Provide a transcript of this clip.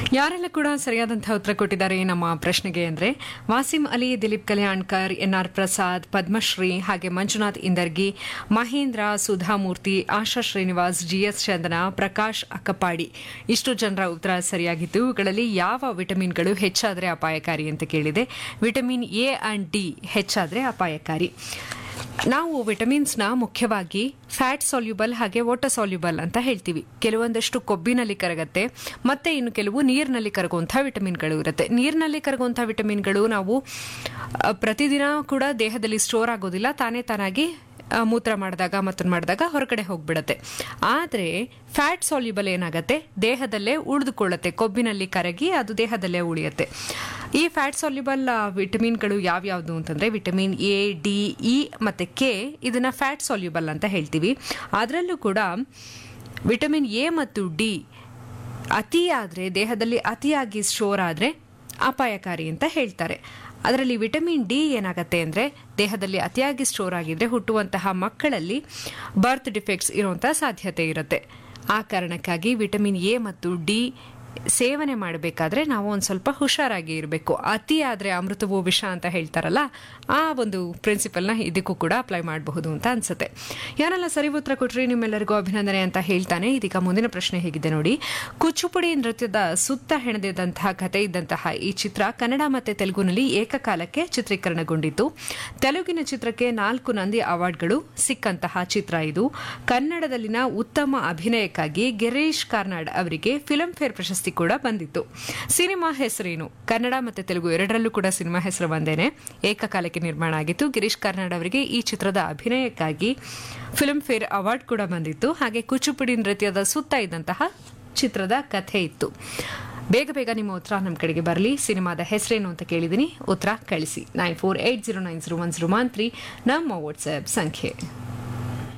ಯಾರೆಲ್ಲ ಕೂಡ ಸರಿಯಾದಂತಹ ಉತ್ತರ ಕೊಟ್ಟಿದ್ದಾರೆ ನಮ್ಮ ಪ್ರಶ್ನೆಗೆ ಅಂದ್ರೆ ವಾಸಿಂ ಅಲಿ ದಿಲೀಪ್ ಕಲ್ಯಾಣ್ಕರ್ ಎನ್ಆರ್ ಪ್ರಸಾದ್ ಪದ್ಮಶ್ರೀ ಹಾಗೆ ಮಂಜುನಾಥ್ ಇಂದರ್ಗಿ ಮಹೇಂದ್ರ ಸುಧಾಮೂರ್ತಿ ಆಶಾ ಶ್ರೀನಿವಾಸ್ ಜಿಎಸ್ ಚಂದನ ಪ್ರಕಾಶ್ ಅಕ್ಕಪಾಡಿ ಇಷ್ಟು ಜನರ ಉತ್ತರ ಸರಿಯಾಗಿತ್ತು ಇವುಗಳಲ್ಲಿ ಯಾವ ವಿಟಮಿನ್ಗಳು ಹೆಚ್ಚಾದರೆ ಅಪಾಯಕಾರಿ ಅಂತ ಕೇಳಿದೆ ವಿಟಮಿನ್ ಎ ಅಂಡ್ ಡಿ ಹೆಚ್ಚಾದರೆ ಅಪಾಯಕಾರಿ ನಾವು ವಿಟಮಿನ್ಸ್ನ ಮುಖ್ಯವಾಗಿ ಫ್ಯಾಟ್ ಸಾಲ್ಯುಬಲ್ ಹಾಗೆ ವಾಟರ್ ಸಾಲ್ಯುಬಲ್ ಅಂತ ಹೇಳ್ತೀವಿ ಕೆಲವೊಂದಷ್ಟು ಕೊಬ್ಬಿನಲ್ಲಿ ಕರಗತ್ತೆ ಮತ್ತೆ ಇನ್ನು ಕೆಲವು ನೀರಿನಲ್ಲಿ ಕರಗುವಂತಹ ವಿಟಮಿನ್ಗಳು ಇರುತ್ತೆ ನೀರಿನಲ್ಲಿ ಕರಗುವಂತಹ ವಿಟಮಿನ್ಗಳು ನಾವು ಆ, ಪ್ರತಿದಿನ ಕೂಡ ದೇಹದಲ್ಲಿ ಸ್ಟೋರ್ ಆಗೋದಿಲ್ಲ ತಾನೇ ತಾನಾಗಿ ಆ, ಮೂತ್ರ ಮಾಡಿದಾಗ ಮತ್ತೊಂದು ಮಾಡಿದಾಗ ಹೊರಗಡೆ ಹೋಗ್ಬಿಡತ್ತೆ ಆದರೆ ಫ್ಯಾಟ್ ಸಾಲ್ಯುಬಲ್ ಏನಾಗತ್ತೆ ದೇಹದಲ್ಲೇ ಉಳಿದುಕೊಳ್ಳುತ್ತೆ ಕೊಬ್ಬಿನಲ್ಲಿ ಕರಗಿ ಅದು ದೇಹದಲ್ಲೇ ಉಳಿಯುತ್ತೆ ಈ ಫ್ಯಾಟ್ ಸಾಲ್ಯುಬಲ್ ವಿಟಮಿನ್ಗಳು ಯಾವ್ಯಾವುದು ಅಂತಂದ್ರೆ ವಿಟಮಿನ್ ಎ ಡಿ ಇ ಮತ್ತೆ ಕೆ ಇದನ್ನ ಫ್ಯಾಟ್ ಸಾಲ್ಯುಬಲ್ ಅಂತ ಹೇಳ್ತೀವಿ ಅದರಲ್ಲೂ ಕೂಡ ವಿಟಮಿನ್ ಎ ಮತ್ತು ಡಿ ಅತಿಯಾದರೆ ದೇಹದಲ್ಲಿ ಅತಿಯಾಗಿ ಸ್ಟೋರ್ ಆದರೆ ಅಪಾಯಕಾರಿ ಅಂತ ಹೇಳ್ತಾರೆ ಅದರಲ್ಲಿ ವಿಟಮಿನ್ ಡಿ ಏನಾಗುತ್ತೆ ಅಂದರೆ ದೇಹದಲ್ಲಿ ಅತಿಯಾಗಿ ಸ್ಟೋರ್ ಆಗಿದ್ರೆ ಹುಟ್ಟುವಂತಹ ಮಕ್ಕಳಲ್ಲಿ ಬರ್ತ್ ಡಿಫೆಕ್ಟ್ಸ್ ಇರುವಂತಹ ಸಾಧ್ಯತೆ ಇರುತ್ತೆ ಆ ಕಾರಣಕ್ಕಾಗಿ ವಿಟಮಿನ್ ಎ ಮತ್ತು ಡಿ ಸೇವನೆ ಮಾಡಬೇಕಾದ್ರೆ ನಾವು ಒಂದು ಸ್ವಲ್ಪ ಹುಷಾರಾಗಿ ಇರಬೇಕು ಅತಿ ಆದರೆ ಅಮೃತವೂ ವಿಷ ಅಂತ ಹೇಳ್ತಾರಲ್ಲ ಆ ಒಂದು ಪ್ರಿನ್ಸಿಪಲ್ನ ಇದಕ್ಕೂ ಕೂಡ ಅಪ್ಲೈ ಮಾಡಬಹುದು ಅಂತ ಅನ್ಸುತ್ತೆ ಯಾರೆಲ್ಲ ಸರಿ ಉತ್ತರ ಕೊಟ್ರಿ ನಿಮ್ಮೆಲ್ಲರಿಗೂ ಅಭಿನಂದನೆ ಅಂತ ಹೇಳ್ತಾನೆ ಇದೀಗ ಮುಂದಿನ ಪ್ರಶ್ನೆ ಹೇಗಿದೆ ನೋಡಿ ಕುಚ್ಚುಪುಡಿ ನೃತ್ಯದ ಸುತ್ತ ಹೆಣೆದಿದ್ದಂತಹ ಕತೆ ಇದ್ದಂತಹ ಈ ಚಿತ್ರ ಕನ್ನಡ ಮತ್ತೆ ತೆಲುಗುನಲ್ಲಿ ಏಕಕಾಲಕ್ಕೆ ಚಿತ್ರೀಕರಣಗೊಂಡಿತ್ತು ತೆಲುಗಿನ ಚಿತ್ರಕ್ಕೆ ನಾಲ್ಕು ನಂದಿ ಅವಾರ್ಡ್ಗಳು ಸಿಕ್ಕಂತಹ ಚಿತ್ರ ಇದು ಕನ್ನಡದಲ್ಲಿನ ಉತ್ತಮ ಅಭಿನಯಕ್ಕಾಗಿ ಗಿರೀಶ್ ಕಾರ್ನಾಡ್ ಅವರಿಗೆ ಫಿಲ್ಮ್ ಫೇರ್ ಪ್ರಶಸ್ತಿ ಕೂಡ ಬಂದಿತ್ತು ಸಿನಿಮಾ ಹೆಸರೇನು ಕನ್ನಡ ಮತ್ತೆ ತೆಲುಗು ಎರಡರಲ್ಲೂ ಕೂಡ ಸಿನಿಮಾ ಹೆಸರು ಒಂದೇನೆ ಏಕಕಾಲಕ್ಕೆ ನಿರ್ಮಾಣ ಆಗಿತ್ತು ಗಿರೀಶ್ ಕಾರ್ನಾಡ್ ಅವರಿಗೆ ಈ ಚಿತ್ರದ ಅಭಿನಯಕ್ಕಾಗಿ ಫಿಲ್ಮ್ ಫೇರ್ ಅವಾರ್ಡ್ ಕೂಡ ಬಂದಿತ್ತು ಹಾಗೆ ಕುಚುಪುಡಿ ನೃತ್ಯದ ಸುತ್ತ ಇದ್ದಂತಹ ಚಿತ್ರದ ಕಥೆ ಇತ್ತು ಬೇಗ ಬೇಗ ನಿಮ್ಮ ಉತ್ತರ ನಮ್ಮ ಕಡೆಗೆ ಬರಲಿ ಸಿನಿಮಾದ ಹೆಸರೇನು ಅಂತ ಕೇಳಿದ್ದೀನಿ ಉತ್ತರ ಕಳಿಸಿ nine four eight zero nine zero one zero one three ನಮ್ಮ ವಾಟ್ಸ್ಆಪ್ ಸಂಖ್ಯೆ